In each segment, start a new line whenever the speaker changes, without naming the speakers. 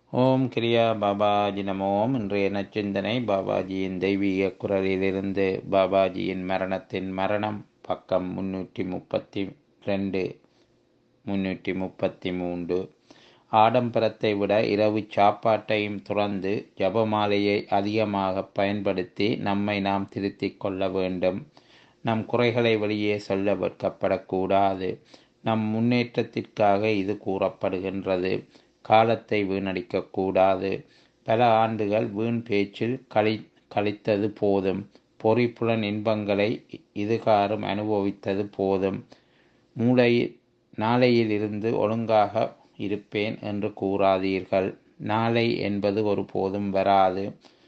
ஓம் கிரியா பாபாஜி நமோம் இன்றைய நச்சிந்தனை பாபாஜியின் தெய்வீக குரலிலிருந்து பாபாஜியின் மரணத்தின் மரணம் பக்கம் முன்னூற்றி முப்பத்தி ரெண்டு முன்னூற்றி முப்பத்தி மூன்று ஆடம்பரத்தை விட இரவு சாப்பாட்டையும் துறந்து ஜபமாலையை அதிகமாக பயன்படுத்தி நம்மை நாம் திருத்திக் கொள்ள வேண்டும் நம் குறைகளை வெளியே சொல்ல வெட்கப்படக்கூடாது நம் முன்னேற்றத்திற்காக இது கூறப்படுகின்றது காலத்தை வீணடிக்கக்கூடாது பல ஆண்டுகள் வீண் பேச்சில் கழி கழித்தது போதும் பொறிப்புலன் இன்பங்களை இதுகாரும் அனுபவித்தது போதும் மூளை நாளையில் இருந்து ஒழுங்காக இருப்பேன் என்று கூறாதீர்கள் நாளை என்பது ஒரு போதும் வராது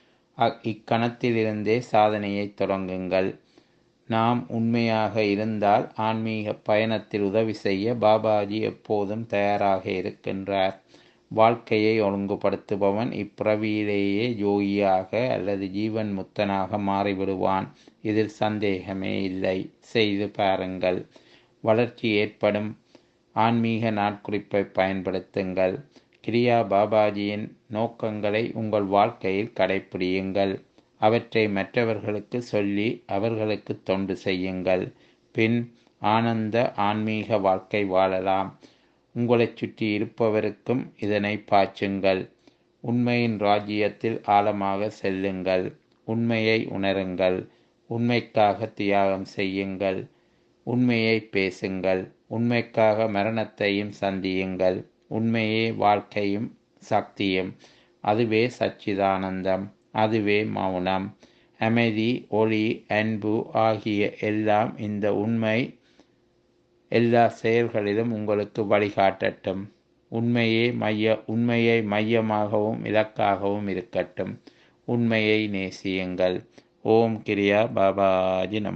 இக்கணத்திலிருந்தே சாதனையை தொடங்குங்கள் நாம் உண்மையாக இருந்தால் ஆன்மீக பயணத்தில் உதவி செய்ய பாபாஜி எப்போதும் தயாராக இருக்கின்றார் வாழ்க்கையை ஒழுங்குபடுத்துபவன் இப்பிறவியிலேயே யோகியாக அல்லது ஜீவன் முத்தனாக மாறிவிடுவான் இதில் சந்தேகமே இல்லை செய்து பாருங்கள் வளர்ச்சி ஏற்படும் ஆன்மீக நாட்குறிப்பை பயன்படுத்துங்கள் கிரியா பாபாஜியின் நோக்கங்களை உங்கள் வாழ்க்கையில் கடைப்பிடியுங்கள் அவற்றை மற்றவர்களுக்கு சொல்லி அவர்களுக்கு தொண்டு செய்யுங்கள் பின் ஆனந்த ஆன்மீக வாழ்க்கை வாழலாம் உங்களை சுற்றி இருப்பவருக்கும் இதனை பாய்ச்சுங்கள் உண்மையின் ராஜ்யத்தில் ஆழமாக செல்லுங்கள் உண்மையை உணருங்கள் உண்மைக்காக தியாகம் செய்யுங்கள் உண்மையை பேசுங்கள் உண்மைக்காக மரணத்தையும் சந்தியுங்கள் உண்மையே வாழ்க்கையும் சக்தியும் அதுவே சச்சிதானந்தம் அதுவே மௌனம் அமைதி ஒளி அன்பு ஆகிய எல்லாம் இந்த உண்மை எல்லா செயல்களிலும் உங்களுக்கு வழிகாட்டட்டும் உண்மையே மைய உண்மையை மையமாகவும் இலக்காகவும் இருக்கட்டும் உண்மையை நேசியுங்கள் ஓம் கிரியா பாபாஜி நம்